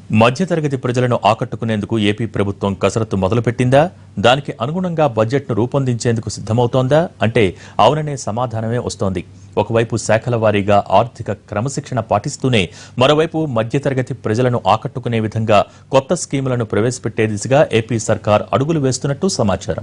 మధ్యతరగతి ప్రజలను ఆకట్టుకునేందుకు ఏపీ ప్రభుత్వం కసరత్తు మొదలుపెట్టిందా దానికి అనుగుణంగా బడ్జెట్ను రూపొందించేందుకు సిద్ధమవుతోందా అంటే అవుననే సమాధానమే వస్తోంది ఒకవైపు శాఖల వారీగా ఆర్థిక క్రమశిక్షణ పాటిస్తూనే మరోవైపు మధ్యతరగతి ప్రజలను ఆకట్టుకునే విధంగా కొత్త స్కీములను ప్రవేశపెట్టే దిశగా ఏపీ సర్కార్ అడుగులు వేస్తున్నట్టు సమాచారం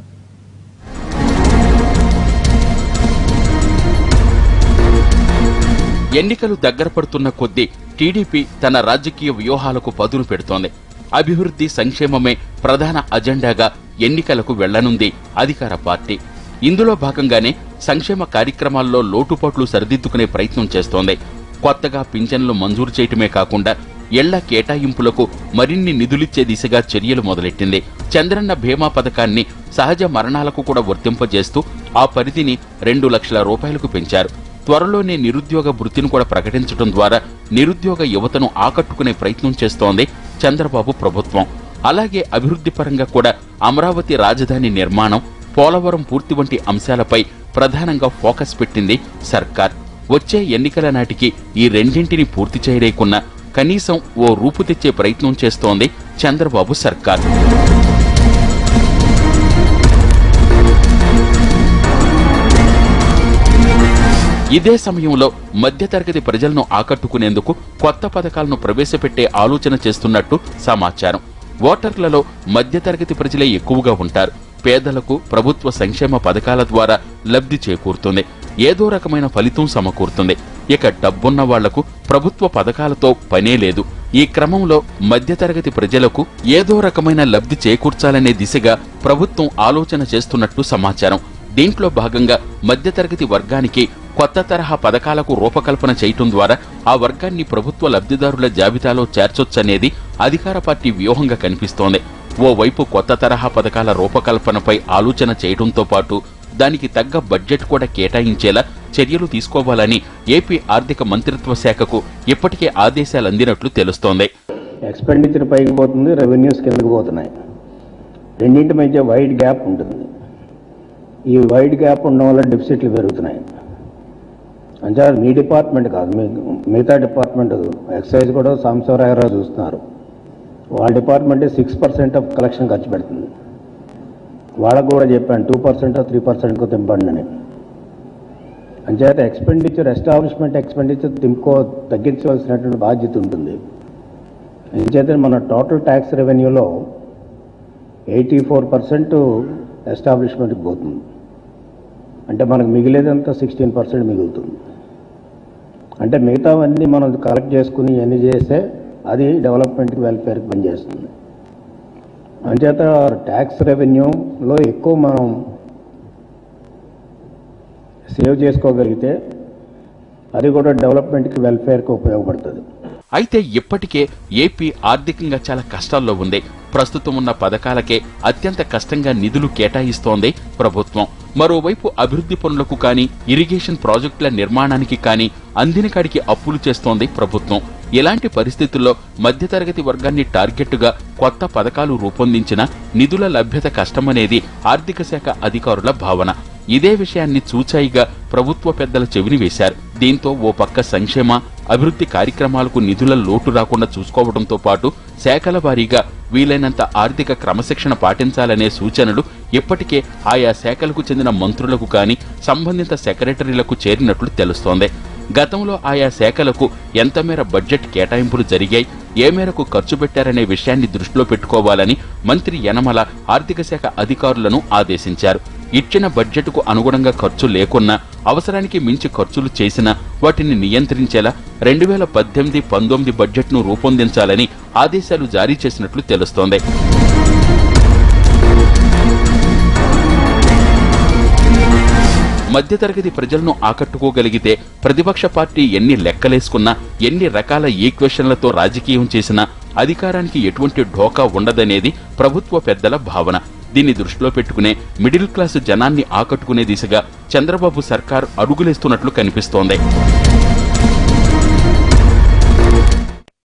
ఎన్నికలు దగ్గర పడుతున్న కొద్దీ టీడీపీ తన రాజకీయ వ్యూహాలకు పదును పెడుతోంది అభివృద్ధి సంక్షేమమే ప్రధాన అజెండాగా ఎన్నికలకు వెళ్లనుంది అధికార పార్టీ ఇందులో భాగంగానే సంక్షేమ కార్యక్రమాల్లో లోటుపాట్లు సరిదిద్దుకునే ప్రయత్నం చేస్తోంది కొత్తగా పింఛన్లు మంజూరు చేయటమే కాకుండా ఇళ్ల కేటాయింపులకు మరిన్ని నిధులిచ్చే దిశగా చర్యలు మొదలెట్టింది చంద్రన్న బీమా పథకాన్ని సహజ మరణాలకు కూడా వర్తింపజేస్తూ ఆ పరిధిని రెండు లక్షల రూపాయలకు పెంచారు త్వరలోనే నిరుద్యోగ వృత్తిని కూడా ప్రకటించడం ద్వారా నిరుద్యోగ యువతను ఆకట్టుకునే ప్రయత్నం చేస్తోంది చంద్రబాబు ప్రభుత్వం అలాగే అభివృద్ధి పరంగా కూడా అమరావతి రాజధాని నిర్మాణం పోలవరం పూర్తి వంటి అంశాలపై ప్రధానంగా ఫోకస్ పెట్టింది సర్కార్ వచ్చే ఎన్నికల నాటికి ఈ రెండింటిని పూర్తి చేయలేకున్నా కనీసం ఓ రూపు తెచ్చే ప్రయత్నం చేస్తోంది చంద్రబాబు సర్కార్ ఇదే సమయంలో మధ్యతరగతి ప్రజలను ఆకట్టుకునేందుకు కొత్త పథకాలను ప్రవేశపెట్టే ఆలోచన చేస్తున్నట్టు సమాచారం ఓటర్లలో మధ్యతరగతి ప్రజలే ఎక్కువగా ఉంటారు పేదలకు ప్రభుత్వ సంక్షేమ పథకాల ద్వారా లబ్ధి చేకూరుతుంది ఏదో రకమైన ఫలితం సమకూరుతుంది ఇక డబ్బున్న వాళ్లకు ప్రభుత్వ పథకాలతో పనే లేదు ఈ క్రమంలో మధ్యతరగతి ప్రజలకు ఏదో రకమైన లబ్ధి చేకూర్చాలనే దిశగా ప్రభుత్వం ఆలోచన చేస్తున్నట్టు సమాచారం దీంట్లో భాగంగా మధ్యతరగతి వర్గానికి కొత్త తరహా పథకాలకు రూపకల్పన చేయటం ద్వారా ఆ వర్గాన్ని ప్రభుత్వ లబ్ధిదారుల జాబితాలో చేర్చొచ్చనేది అధికార పార్టీ వ్యూహంగా కనిపిస్తోంది ఓవైపు కొత్త తరహా పథకాల రూపకల్పనపై ఆలోచన చేయడంతో పాటు దానికి తగ్గ బడ్జెట్ కూడా కేటాయించేలా చర్యలు తీసుకోవాలని ఏపీ ఆర్థిక మంత్రిత్వ శాఖకు ఇప్పటికే ఆదేశాలు అందినట్లు తెలుస్తోంది ఎక్స్పెండిచర్ పైకి పోతుంది రెవెన్యూస్ కిందకి పోతున్నాయి రెండింటి మధ్య వైడ్ గ్యాప్ ఉంటుంది ఈ వైడ్ గ్యాప్ ఉండడం వల్ల డెఫిసిట్లు పెరుగుతున్నాయి అంటే మీ డిపార్ట్మెంట్ కాదు మీ మిగతా డిపార్ట్మెంట్ ఎక్సైజ్ కూడా సాంబశివరాయరావు చూస్తున్నారు వాళ్ళ department six percent of collection ఖర్చు పెడుతుంది వాళ్ళకు కూడా చెప్పాను టూ పర్సెంట్ త్రీ పర్సెంట్ తింపండి అని అంచేత ఎక్స్పెండిచర్ ఎస్టాబ్లిష్మెంట్ ఎక్స్పెండిచర్ తింకో తగ్గించవలసినటువంటి బాధ్యత ఉంటుంది అంచేత మన టోటల్ ట్యాక్స్ రెవెన్యూలో ఎయిటీ ఫోర్ పర్సెంట్ ఎస్టాబ్లిష్మెంట్కి పోతుంది అంటే మనకు మిగిలేదంతా సిక్స్టీన్ పర్సెంట్ మిగులుతుంది అంటే మిగతావన్నీ మనం కలెక్ట్ చేసుకుని ఎన్ని చేస్తే అది డెవలప్మెంట్కి వెల్ఫేర్కి పనిచేస్తుంది అంచేత ట్యాక్స్ రెవెన్యూలో ఎక్కువ మనం సేవ్ చేసుకోగలిగితే అది కూడా డెవలప్మెంట్కి వెల్ఫేర్కి ఉపయోగపడుతుంది అయితే ఇప్పటికే ఏపీ ఆర్థికంగా చాలా కష్టాల్లో ఉంది ప్రస్తుతం ఉన్న పథకాలకే అత్యంత కష్టంగా నిధులు కేటాయిస్తోంది ప్రభుత్వం మరోవైపు అభివృద్ధి పనులకు కానీ ఇరిగేషన్ ప్రాజెక్టుల నిర్మాణానికి కానీ అందిన కాడికి అప్పులు చేస్తోంది ప్రభుత్వం ఇలాంటి పరిస్థితుల్లో మధ్యతరగతి వర్గాన్ని టార్గెట్గా కొత్త పథకాలు రూపొందించిన నిధుల లభ్యత కష్టమనేది ఆర్థిక శాఖ అధికారుల భావన ఇదే విషయాన్ని చూచాయిగా ప్రభుత్వ పెద్దల చెవిని వేశారు దీంతో ఓ పక్క సంక్షేమ అభివృద్ధి కార్యక్రమాలకు నిధుల లోటు రాకుండా చూసుకోవడంతో పాటు శాఖల వారీగా వీలైనంత ఆర్థిక క్రమశిక్షణ పాటించాలనే సూచనలు ఇప్పటికే ఆయా శాఖలకు చెందిన మంత్రులకు కానీ సంబంధిత సెక్రటరీలకు చేరినట్లు తెలుస్తోంది గతంలో ఆయా శాఖలకు ఎంత మేర బడ్జెట్ కేటాయింపులు జరిగాయి ఏ మేరకు ఖర్చు పెట్టారనే విషయాన్ని దృష్టిలో పెట్టుకోవాలని మంత్రి యనమల ఆర్థిక శాఖ అధికారులను ఆదేశించారు ఇచ్చిన బడ్జెట్కు అనుగుణంగా ఖర్చు లేకున్నా అవసరానికి మించి ఖర్చులు చేసినా వాటిని నియంత్రించేలా రెండు వేల పద్దెనిమిది పంతొమ్మిది బడ్జెట్ను రూపొందించాలని ఆదేశాలు జారీ చేసినట్లు తెలుస్తోంది మధ్యతరగతి ప్రజలను ఆకట్టుకోగలిగితే ప్రతిపక్ష పార్టీ ఎన్ని లెక్కలేసుకున్నా ఎన్ని రకాల ఈక్వేషన్లతో రాజకీయం చేసినా అధికారానికి ఎటువంటి ఢోకా ఉండదనేది ప్రభుత్వ పెద్దల భావన దీన్ని దృష్టిలో పెట్టుకునే మిడిల్ క్లాసు జనాన్ని ఆకట్టుకునే దిశగా చంద్రబాబు సర్కార్ అడుగులేస్తున్నట్లు కనిపిస్తోంది